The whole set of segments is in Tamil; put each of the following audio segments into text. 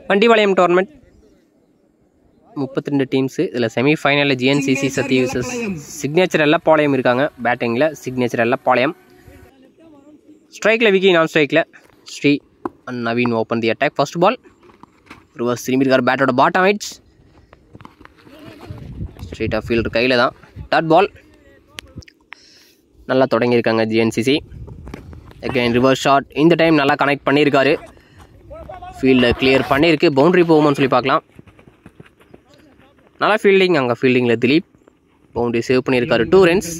வண்டிபாளையம் டோர்னமெண்ட் முப்பத்தி ரெண்டு டீம்ஸு இதில் செமிஃபைனலில் ஜிஎன்சிசி சத்தி யூசஸ் சிக்னேச்சர் எல்லாம் பாளையம் இருக்காங்க பேட்டிங்கில் சிக்னேச்சர் எல்லாம் பாளையம் ஸ்ட்ரைக்கில் விக்கி நான் ஸ்ட்ரைக்கில் Sri and Naveen open the attack first ball reverse திரும்பியிருக்கார் பேட்டோட பாட்டம் ஹைட்ஸ் ஸ்ட்ரெயிட்டாக ஃபீல்டர் கையில் தான் டாட் பால் நல்லா தொடங்கியிருக்காங்க ஜிஎன்சிசி அகைன் ரிவர்ஸ் ஷாட் இந்த டைம் நல்லா கனெக்ட் பண்ணியிருக்காரு ஃபீல்டை கிளியர் பண்ணியிருக்கு பவுண்டரி போகுமான்னு சொல்லி பார்க்கலாம் நல்லா ஃபீல்டிங் அங்கே ஃபீல்டிங்கில் திலீப் பவுண்டரி சேவ் பண்ணியிருக்காரு two runs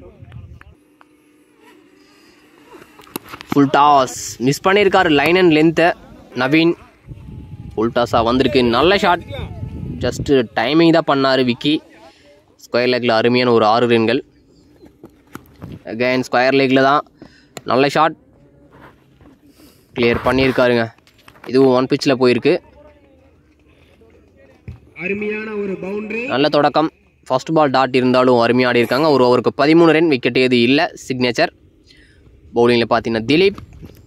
full toss miss பண்ணியிருக்காரு லைன் அண்ட் லென்த்தை நவீன் ஃபுல் டாஸாக வந்திருக்கு நல்ல ஷாட் ஜஸ்ட்டு டைமிங் தான் பண்ணார் விக்கி ஸ்கொயர் லெக்கில் அருமையான ஒரு ஆறு ரன்கள் அகைன் ஸ்கொயர் லெக்கில் தான் நல்ல ஷாட் கிளியர் பண்ணியிருக்காருங்க இதுவும் ஒன் பிச்சில் போயிருக்கு அருமையான ஒரு பவுண்டரி நல்ல தொடக்கம் ஃபர்ஸ்ட் பால் டாட் இருந்தாலும் அருமையாக ஆடி இருக்காங்க ஒரு ஓவருக்கு பதிமூணு ரன் விக்கெட் எது இல்லை சிக்னேச்சர் பவுலிங்கில் பார்த்தீங்கன்னா திலீப்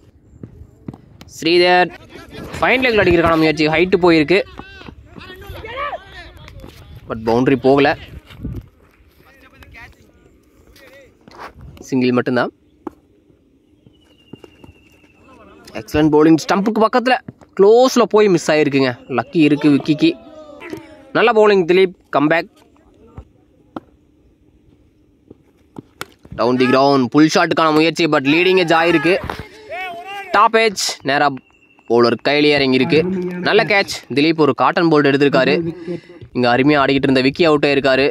ஸ்ரீதர் ஃபைன் லெக்கில் அடிக்கிறக்கான முயற்சி ஹைட்டு போயிருக்கு பட் பவுண்டரி போகலை சிங்கிள் மட்டும்தான் எக்ஸலண்ட் bowling ஸ்டம்புக்கு பக்கத்தில் க்ளோஸில் போய் மிஸ் ஆகிருக்குங்க லக்கி இருக்குது விக்கிக்கு நல்ல bowling Dilip comeback down the ground pull ஷாட்டுக்கான முயற்சி பட் லீடிங் எஜ் ஆயிருக்கு டாப் ஏஜ் நேராக பவுலர் கையிலே இறங்கியிருக்கு நல்ல கேட்ச் திலீப் ஒரு காட்டன் போல்ட் எடுத்திருக்காரு இங்கே அருமையாக ஆடிக்கிட்டு இருந்த விக்கி அவுட் ஆயிருக்காரு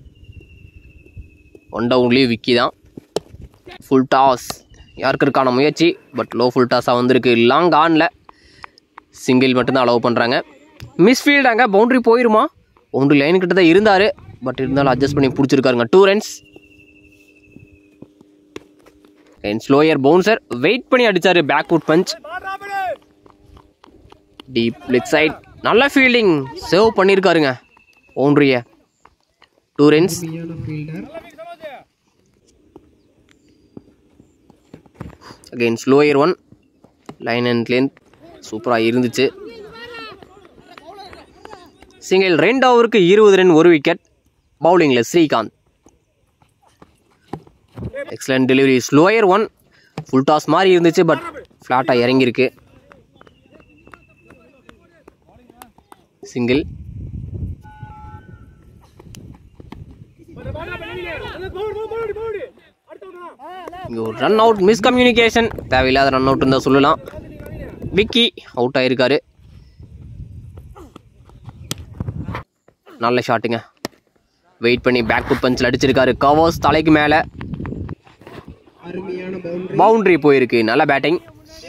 ஒன் டவுன்லேயும் விக்கி தான் ஃபுல் டாஸ் யாருக்கிற்கான முயற்சி பட் லோ ஃபுல் டாஸாக வந்திருக்கு லாங் ஆனில் சிங்கிள் மட்டும்தான் அலோவ் பண்ணுறாங்க மிஸ்ஃபீல்டாங்க பவுண்டரி போயிருமா பவுண்டரி லைன் கிட்ட தான் இருந்தார் பட் இருந்தாலும் அட்ஜஸ்ட் பண்ணி பிடிச்சிருக்காருங்க two runs slower bouncer wait பண்ணி அடிச்சாரு backward punch deep leg side நல்ல ஃபீல்டிங் சேவ் பண்ணியிருக்காருங்க பவுண்டரியை டூ ரன்ஸ் அருமையான fielder again slower one line and length சூப்பராக இருந்துச்சு சிங்கிள் ரெண்டு ஓவருக்கு இருபது ரன் ஒரு விக்கெட் பவுலிங்கில் Srikanth excellent delivery slower one full toss மாதிரி இருந்துச்சு பட் ஃப்ளாட்டாக இறங்கியிருக்கு சிங்கிள் இங்கே ஒரு ரன் அவுட் மிஸ்கம்யூனிகேஷன் தேவையில்லாத ரன் அவுட் இருந்தால் சொல்லலாம் விக்கி அவுட் ஆயிருக்காரு நல்ல ஷாட்டுங்க வெயிட் பண்ணி பேக் ஃபுட் பஞ்சில் அடிச்சிருக்காரு கவர்ஸ் தலைக்கு மேலே அருமையான பவுண்டரி பவுண்டரி போயிருக்கு நல்ல பேட்டிங்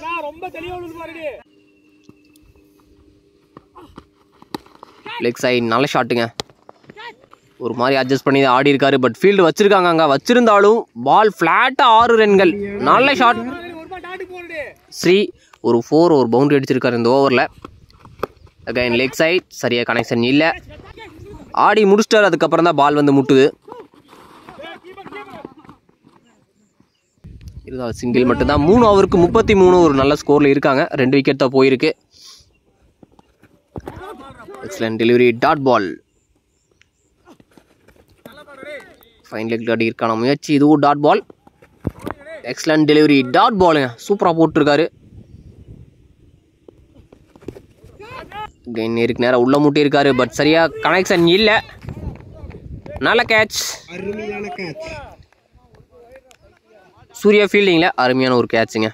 லெக் சைட் நல்ல ஷாட்டுங்க ஒரு மாதிரி அட்ஜஸ்ட் பண்ணி தான் ஆடி இருக்காரு பட் ஃபீல்டு வச்சிருக்காங்க அங்கே வச்சிருந்தாலும் பால் ஃப்ளாட்டாக ஆறு ரன்கள் நல்ல ஷாட் ஸ்ரீ ஒரு ஃபோர் ஒரு பவுண்டரி அடிச்சிருக்காரு இந்த ஓவரில் அகைன் லெக் சைட் சரியாக கனெக்ஷன் இல்லை ஆடி முடிச்சிட்டாரு அதுக்கப்புறம் தான் பால் வந்து முட்டுது இருந்தாலும் சிங்கிள் மட்டும்தான் மூணு ஓவருக்கு முப்பத்தி மூணு ஒரு நல்ல ஸ்கோரில் இருக்காங்க ரெண்டு விக்கெட் தான் போயிருக்கு excellent delivery dot ball fine leg அடிக்கிறக்கான முயற்சி இதுவும் dot ball excellent delivery dot பாலுங்க சூப்பராக போட்டிருக்காரு கெயின் நேருக்கு நேராக உள்ள முட்டியிருக்காரு பட் சரியாக கனெக்ஷன் இல்லை நல்ல கேட்ச் அருமையான கேட்ச் சூர்யா ஃபீல்டிங்கில் அருமையான ஒரு கேட்சுங்க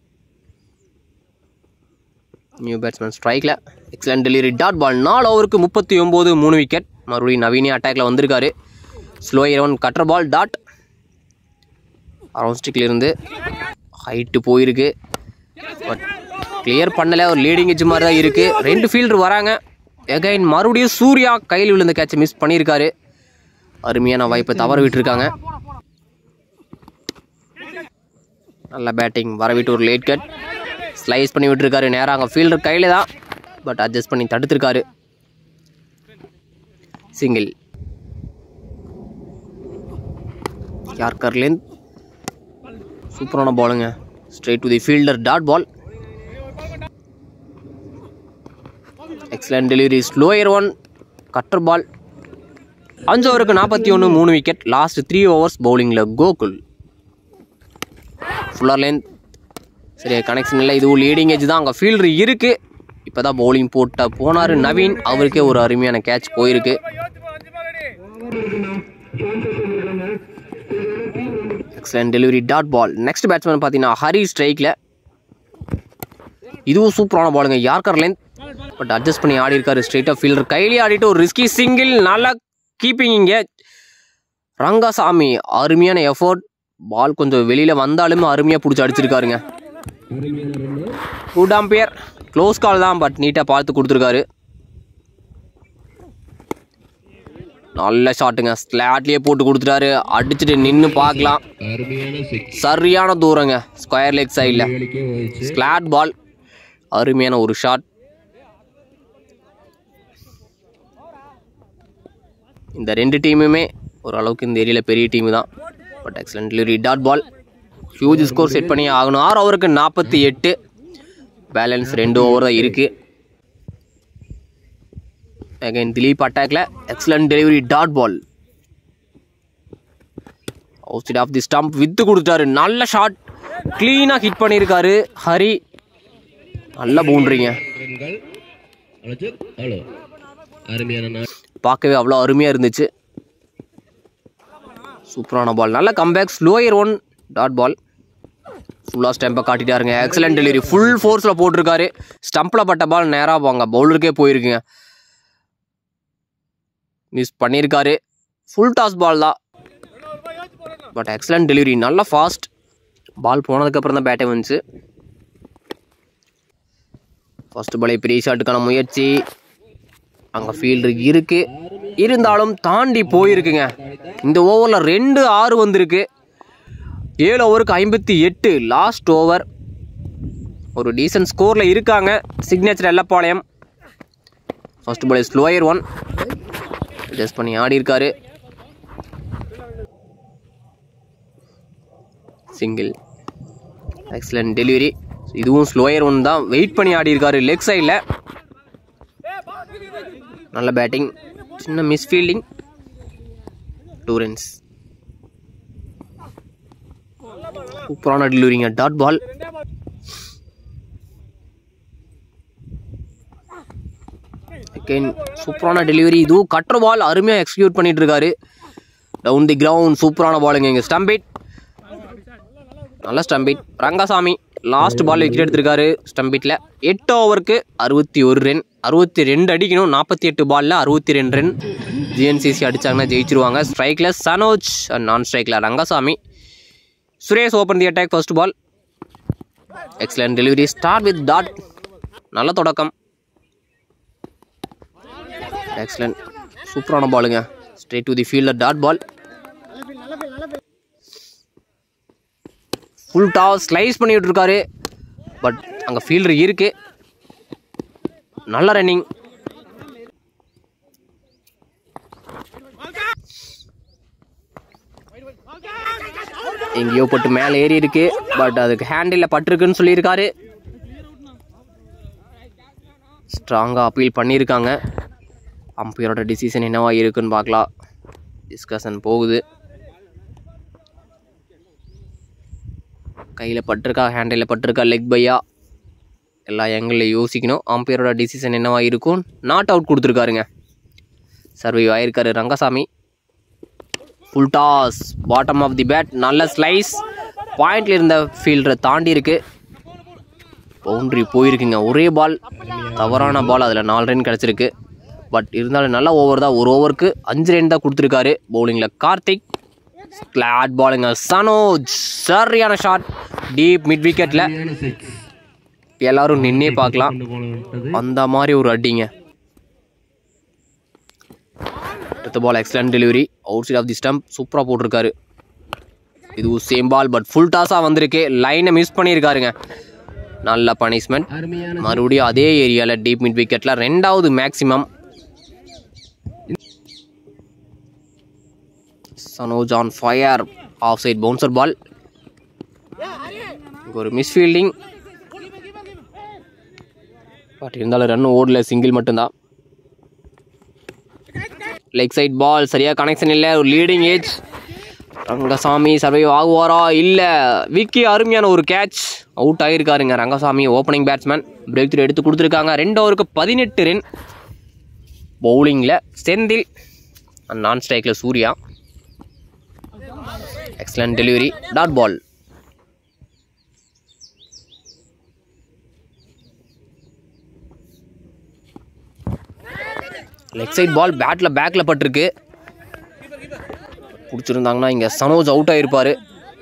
நியூ பேட்ஸ்மேன் ஸ்ட்ரைக்கில் எக்ஸலண்ட் டெலிவரி டாட் பால் நாலு ஓவருக்கு முப்பத்தி ஒம்பது மூணு விக்கெட் மறுபடியும் நவீனே அட்டாக்ல வந்திருக்காரு slower one cutter ball dot around ஸ்டிக்ல இருந்து ஹைட்டு போயிருக்கு பட் கிளியர் பண்ணல ஒரு லீடிங் எஜ் மாதிரி தான் இருக்குது ரெண்டு ஃபீல்டர் வராங்க எகைன் மறுபடியும் சூர்யா கையில் விழுந்த கேட்சை மிஸ் பண்ணியிருக்காரு அருமையான வாய்ப்பை தவற விட்டுருக்காங்க நல்ல பேட்டிங் வரவிட்டு ஒரு லேட் கட் ஸ்லைஸ் பண்ணி விட்டுருக்காரு நேராக அங்கே ஃபீல்டர் கையில் தான் பட் அட்ஜஸ்ட் பண்ணி தடுத்திருக்காரு சிங்கிள் யார்கர்லேருந்து சூப்பரான பாலுங்க straight to the fielder dot ball excellent delivery slower one cutter ball அஞ்சு ஓவருக்கு நாற்பத்தி ஒன்று மூணு விக்கெட் லாஸ்ட் த்ரீ ஓவர்ஸ் பவுலிங்கில் கோகுல் ஃபுல்லாக லென்த் சரி கனெக்ஷன் இல்லை இதுவும் லீடிங் ஏஜ் தான் அங்கே ஃபீல்டர் இருக்குது இப்போ தான் பவுலிங் போட்ட போனார் நவீன் அவருக்கே ஒரு அருமையான கேட்ச் போயிருக்கு excellent delivery dot ball next batsman பார்த்தீங்கன்னா ஹரி ஸ்ட்ரைக்கில் இதுவும் சூப்பரான பாலுங்க யார்கர் லென்த் பட் அட்ஜஸ்ட் பண்ணி ஆடி இருக்காரு ஸ்ட்ரெயிட்டாக ஃபீல்டர் கையிலே ஆடிட்டு ஒரு ரிஸ்கி சிங்கிள் நல்லா கீப்பிங் இங்கே ரங்கசாமி அருமையான எஃபோர்ட் பால் கொஞ்சம் வெளியில் வந்தாலுமே அருமையாக பிடிச்சி அடிச்சிருக்காருங்க குட் அம்பையர் க்ளோஸ் கால் தான் பட் நீட்டாக பார்த்து கொடுத்துருக்காரு நல்ல ஷாட்டுங்க ஸ்லாட்லேயே போட்டு கொடுத்துட்டாரு அடிச்சுட்டு நின்று பார்க்கலாம் அருமையான சிக்ஸ் சரியான தூரங்க ஸ்கொயர் லெக் சைடில் வேலைக்கே போயிடுச்சு ஸ்லாட் பால் அருமையான ஒரு ஷாட் இந்த ரெண்டு டீமுமே ஓரளவுக்கு இந்த ஏரியாவில் பெரிய டீம் தான் but excellent delivery dot ball huge score set பண்ணி ஆகணும் ஆறு ஓவருக்கு நாற்பத்தி எட்டு பேலன்ஸ் ரெண்டு ஓவர் தான் இருக்குது அகைன் திலீப் அட்டாக்ல excellent delivery dot ball out off the stump வித்து கொடுத்தாரு நல்ல ஷாட் க்ளீனாக ஹிட் பண்ணியிருக்காரு ஹரி நல்ல பவுண்ட்ரிங்க ரன்கள் அழைச்சு ஹலோ அருமையான நாள் பார்க்கவே அவ்வளோ அருமையாக இருந்துச்சு சூப்பரான பால் நல்ல comeback slower one dot ball ஃபுல்லாக ஸ்டெம்பை காட்டிட்டாருங்க எக்ஸலண்ட் டெலிவரி ஃபுல் ஃபோர்ஸில் போட்டிருக்காரு ஸ்டம்பில் பட்ட பால் நேராக போங்க பவுலருக்கே போயிருக்குங்க மிஸ் பண்ணியிருக்காரு ஃபுல் டாஸ் பால் தான் பட் எக்ஸலண்ட் டெலிவரி நல்ல ஃபாஸ்ட் பால் போனதுக்கப்புறம் தான் பேட்டே வந்துச்சு ஃபர்ஸ்ட் பாலே பெரிய ஷாட்டுக்கான முயற்சி அங்கே ஃபீல்டர் இருக்கு இருந்தாலும் தாண்டி போயிருக்குங்க இந்த ஓவரில் ரெண்டு ஆறு வந்திருக்கு ஏழு ஓவருக்கு ஐம்பத்தி எட்டு லாஸ்ட் ஓவர் ஒரு டீசன்ட் ஸ்கோரில் இருக்காங்க signature Ellapalayam first ball slower one adjust பண்ணி ஆடி இருக்காரு சிங்கிள் எக்ஸலண்ட் டெலிவரி இதுவும் ஸ்லோயர் ஒன் தான் வெயிட் பண்ணி ஆடி இருக்காரு லெக் சைடில் நல்ல பேட்டிங் சின்ன மிஸ் ஃபீல்டிங் டூ ரன்ஸ் சூப்பரான டெலிவரிங்க டாட் பால் அகைன் சூப்பரான டெலிவரி இதுவும் கட்டர் பால் அருமையாக எக்ஸிக்யூட் பண்ணிட்டு இருக்காரு டவுன் தி கிரவுண்ட் சூப்பரான பாலுங்க இங்கே ஸ்டம்பிட் நல்ல stumped Rangasamy last ball wicket எடுத்திருக்காரு ஸ்டம்பிட்டில் எட்டு ஓவருக்கு அறுபத்தி ஒரு ரன் அறுபத்தி ரெண்டு அடிக்கணும் நாற்பத்தி எட்டு பாலில் அறுபத்தி ரெண்டு ரன் ஜிஎன்சிசி அடிச்சாங்கன்னா ஜெயிச்சிருவாங்க ஸ்ட்ரைக்கில் சனோஜ் அண்ட் நான் ஸ்ட்ரைக்கில் Rangasamy Suresh open the attack first ball excellent delivery start with dot நல்ல தொடக்கம் எக்ஸலண்ட் சூப்பரான பாலுங்க straight to the fielder dot ball full toss slice பண்ணிட்டு இருக்காரு பட் அங்கே ஃபீல்டர் இருக்கு நல்ல ரன்னிங் எங்கேயோ பட்டு மேலே ஏறி இருக்கு பட் அதுக்கு ஹேண்டில் பட்டிருக்குன்னு சொல்லியிருக்காரு ஸ்ட்ராங்காக அப்பீல் பண்ணியிருக்காங்க அம்பையரோட டிசிஷன் என்னவா இருக்குன்னு பார்க்கலாம் டிஸ்கஷன் போகுது கையில் பட்டிருக்கா ஹேண்டில் பட்டிருக்கா லெக் பையா எல்லா எங்களில் யோசிக்கணும் அம்பையரோட டிசிஷன் என்னவா இருக்கும் நாட் அவுட் கொடுத்துருக்காருங்க சர்வை ஆயிருக்காரு Rangasamy full toss bottom of the bat நல்ல ஸ்லைஸ் பாயிண்ட்ல இருந்த ஃபீல்டரை தாண்டி இருக்கு பவுண்ட்ரி போயிருக்குங்க ஒரே பால் தவறான பால் அதில் நாலு ரன் கிடச்சிருக்கு பட் இருந்தாலும் நல்ல ஓவர் தான் ஒரு ஓவருக்கு அஞ்சு ரன் தான் கொடுத்துருக்காரு பவுலிங்கில் கார்த்திக் ஸ்லாட் பாலுங்க சனோஜ் சரியான ஷாட் டீப் மிட் விக்கெட்டில் அருமையான சிக்ஸ் எல்லாரும் நின்னே பார்க்கலாம் கொண்டு போன விட்டது அந்த மாதிரி ஒரு அடிங்க அடுத்த ball excellent delivery outside off the stump சூப்பராக போட்டிருக்காரு இதுவும் சேம் பால் பட் ஃபுல் டாஸாக வந்திருக்கு லைனை மிஸ் பண்ணியிருக்காருங்க நல்ல பனிஷ்மெண்ட் அருமையான மறுபடியும் அதே ஏரியாவில் டீப் மிட் விக்கெட்டில் ரெண்டாவது maximum Sanoj on fire off side bouncer ball ஒரு மிஸ்ஃபீல்டிங் பட் இருந்தாலும் ரன் ஓடல சிங்கிள் மட்டும்தான் லெக் சைட் பால் சரியாக கனெக்ஷன் இல்லை ஒரு லீடிங் ஏஜ் ரங்கசாமி சர்வைவ் ஆகுவாரா இல்லை விக்கி அருமையான ஒரு கேட்ச் அவுட் ஆகிருக்காருங்க Rangasamy opening batsman breakthrough எடுத்து கொடுத்துருக்காங்க ரெண்டு ஓவருக்கு பதினெட்டு ரன் பவுலிங்கில் செந்தில் நான் ஸ்ட்ரைக்கில் Surya excellent delivery dot ball leg side ball பேட்டில் பேக்கில் பட்டிருக்கு பிடிச்சிருந்தாங்கன்னா இங்கே சனோஜ் அவுட் ஆகிருப்பார்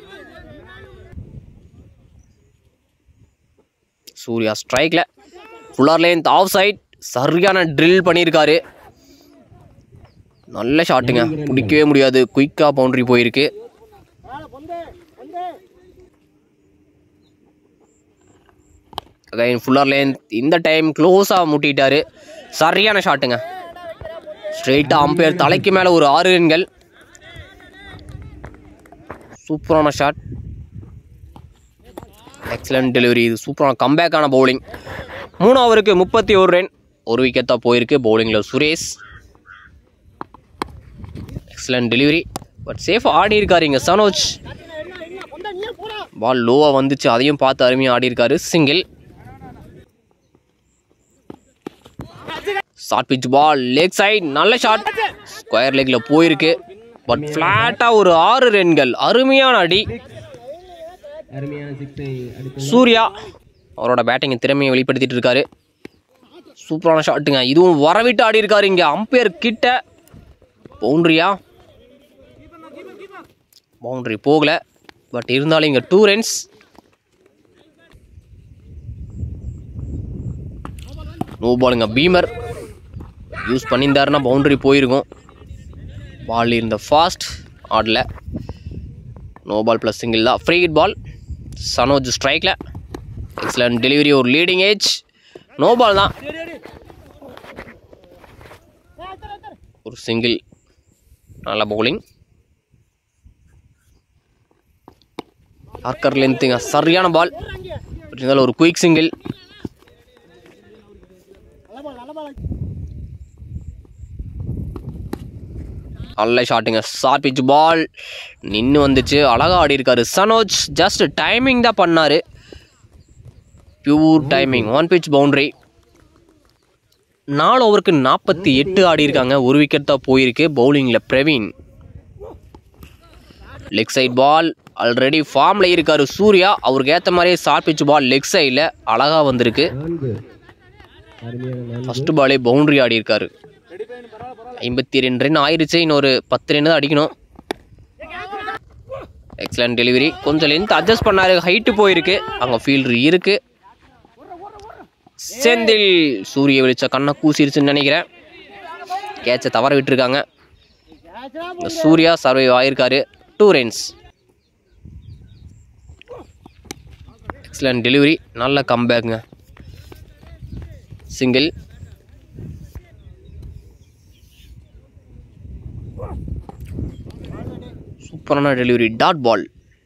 சூர்யா ஸ்ட்ரைக்கில் ஃபுல்லார் லேன்த் ஆஃப் சைட் சரியான ட்ரில் பண்ணியிருக்காரு நல்ல ஷாட்டுங்க பிடிக்கவே முடியாது குயிக்காக பவுண்டரி போயிருக்கு அகைன் ஃபுல்லார் லேன்த் இந்த டைம் க்ளோஸாக முட்டிட்டாரு சரியான ஷாட்டுங்க ஸ்ட்ரெயிட்டாக அம்பையர் தலைக்கு மேலே ஒரு ஆறு ரன்கள் சூப்பரான ஷாட் எக்ஸலண்ட் டெலிவரி இது சூப்பரான கம்பேக்கான பவுலிங் மூணு ஓவருக்கு முப்பத்தி ஒரு ரன் ஒரு விக்கெட் தான் போயிருக்கு பவுலிங்கில் சுரேஷ் எக்ஸலண்ட் டெலிவரி பட் சேஃபாக ஆடி இருக்காரு இங்கே சனோஜ் பால் லோவாக வந்துச்சு அதையும் பார்த்து அருமையாக ஆடி இருக்காரு single short pitch ball leg side நல்ல ஷாட் ஸ்கொயர் லெக்கில் போயிருக்கு பட் ஃப்ளாட்டாக ஒரு ஆறு ரன்கள் அருமையான அடி அருமையான சிக்ஸை அடித்து சூர்யா அவரோட பேட்டிங் திறமையை வெளிப்படுத்திட்டு இருக்காரு சூப்பரான ஷாட்டுங்க இதுவும் வரவிட்டு ஆடி இருக்காரு இங்கே அம்பையர் கிட்ட பவுண்ட்ரியா பவுண்ட்ரி போகல பட் இருந்தாலும் இங்கே டூ ரன்ஸ் நோ பாலுங்க பீமர் யூஸ் பண்ணியிருந்தாருன்னா பவுண்டரி போயிருக்கும் பால் இருந்த ஃபாஸ்ட் ஆடல நோ பால் ப்ளஸ் சிங்கிள் தான் ஃப்ரீ ஹிட் பால் சனோஜ் ஸ்ட்ரைக்கில் எக்ஸலண்ட் டெலிவரி ஒரு லீடிங் ஏஜ் நோ பால் தான் ஒரு சிங்கிள் நல்ல பவுலிங் ஆர்கர் லென்த்துங்க சரியான பால் இருந்தாலும் ஒரு குயிக் சிங்கிள் நல்ல ஷாட்டுங்க ஷார்ட் பிச் பால் நின்று வந்துச்சு அழகா ஆடி இருக்காரு சனோஜ் ஜஸ்ட் டைமிங் தான் பண்ணாரு pure timing one pitch boundary நாலு ஓவருக்கு நாற்பத்தி எட்டு ஆடி இருக்காங்க ஒரு விக்கெட் தான் போயிருக்கு பவுலிங்கில் Praveen leg side ball already ஃபார்மில் இருக்காரு சூர்யா அவருக்கு ஏற்ற மாதிரியே ஷார்ட் பிச் பால் லெக் சைடில் அழகாக வந்திருக்கு நான்கு அருமையான நான்கு ஃபர்ஸ்ட் பாலே பவுண்டரி ஆடி இருக்காரு ஐம்பத்தி ரெண்டு ரன் ஆயிருச்சு இன்னொரு பத்து ரன் தான் அடிக்கணும் எக்ஸலண்ட் டெலிவரி கொஞ்சம் லென்த் அட்ஜஸ்ட் பண்ணாரு ஹைட்டு போயிருக்கு அங்கே ஃபீல்டர் இருக்கு செந்தில் சூரிய வெளிச்ச கண்ணை கூசிருச்சுன்னு நினைக்கிறேன் கேட்சை தவற விட்டுருக்காங்க இந்த சூர்யா சர்வைவ் ஆயிருக்காரு டூ ரன்ஸ் எக்ஸலண்ட் டெலிவரி நல்ல கம்பேக்குங்க சிங்கிள் சூப்பரான டெலிவரி டாட் பால்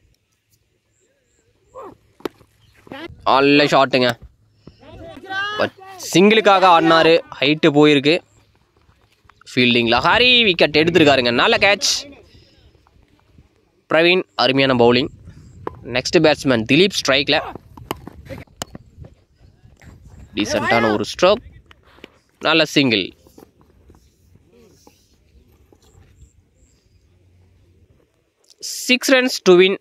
நல்ல ஷாட்டுங்க பட் சிங்கிளுக்காக ஆடினாரு ஹைட்டு போயிருக்கு ஃபீல்டிங்கில் ஹரி விக்கெட் எடுத்திருக்காருங்க நல்ல கேட்ச் பிரவீன் அருமையான பவுலிங் நெக்ஸ்ட் பேட்ஸ்மேன் திலீப் ஸ்ட்ரைக்கில் டீசெண்டான ஒரு ஸ்ட்ரோக் நல்ல single six runs to win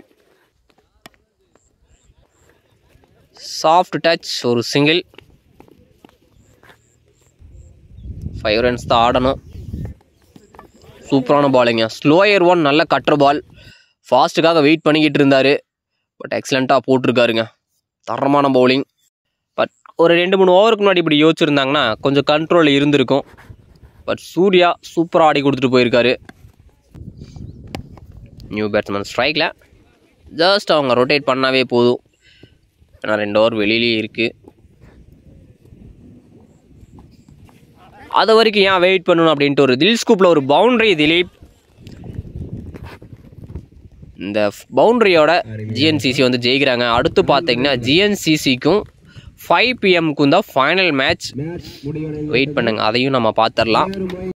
soft touch ஒரு சிங்கிள் ஃபைவ் ரன்ஸ் தான் ஆடணும் சூப்பரான பாலிங்க ஸ்லோயர் ஒன் நல்ல கட்டுற பால் ஃபாஸ்ட்டுக்காக வெயிட் பண்ணிக்கிட்டு இருந்தார் பட் எக்ஸலண்ட்டாக போட்டிருக்காருங்க தரமான பவுலிங் பட் ஒரு ரெண்டு மூணு ஓவருக்கு முன்னாடி இப்படி யோசிச்சிருந்தாங்கன்னா கொஞ்சம் கண்ட்ரோலில் இருந்திருக்கும் பட் சூர்யா சூப்பராக ஆடி கொடுத்துட்டு போயிருக்காரு நியூ பேட்ஸ்மேன் ஸ்ட்ரைக்கில் ஜஸ்ட் அவங்க ரொட்டேட் பண்ணாவே போதும் ஏன்னா ரெண்டு ஓவர் வெளியிலேயே இருக்குது அது வரைக்கும் ஏன் வெயிட் பண்ணணும் அப்படின்ட்டு ஒரு தில் ஸ்கூப்பில் ஒரு பவுண்டரி திலீப் இந்த பவுண்டரியோட ஜிஎன்சிசி வந்து ஜெயிக்கிறாங்க அடுத்து பார்த்தீங்கன்னா ஜிஎன்சிசிக்கும் ஃபைவ் பிஎம்க்கு தான் ஃபைனல் மேட்ச் மேட்ச் முடிவடைந்து வெயிட் பண்ணுங்க அதையும் நம்ம பார்த்துடலாம் நேரம்